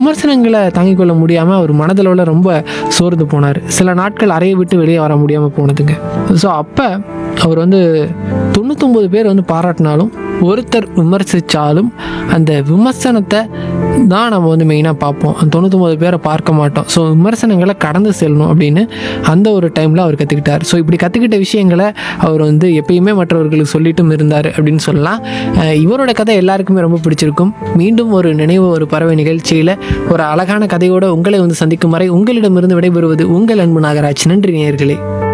விமர்சனங்களை தாங்கிக் கொள்ள முடியாமல் அவர் மனதளவில் ரொம்ப சோர்ந்து போனார் சில நாட்கள் அறையை விட்டு வெளியே வர முடியாமல் போனதுங்க ஸோ அப்போ அவர் வந்து தொண்ணூத்தொம்பது பேர் வந்து பாராட்டினாலும் ஒருத்தர் விமர்சித்தாலும் அந்த விமர்சனத்தை தான் நம்ம வந்து மெயினாக பார்ப்போம் அந்த தொண்ணூத்தொம்பது பேரை பார்க்க மாட்டோம் ஸோ விமர்சனங்களை கடந்து செல்லணும் அப்படின்னு அந்த ஒரு டைமில் அவர் கற்றுக்கிட்டார் ஸோ இப்படி கற்றுக்கிட்ட விஷயங்களை அவர் வந்து எப்பயுமே மற்றவர்களுக்கு சொல்லிட்டும் இருந்தார் அப்படின்னு சொல்லலாம் அஹ் இவரோட கதை எல்லாருக்குமே ரொம்ப பிடிச்சிருக்கும் மீண்டும் ஒரு நினைவு ஒரு பறவை நிகழ்ச்சியில் ஒரு அழகான கதையோடு உங்களை வந்து சந்திக்கும் வரை உங்களிடமிருந்து விடைபெறுவது உங்கள் அன்பு நாகராஜ் நன்றி நேயர்களே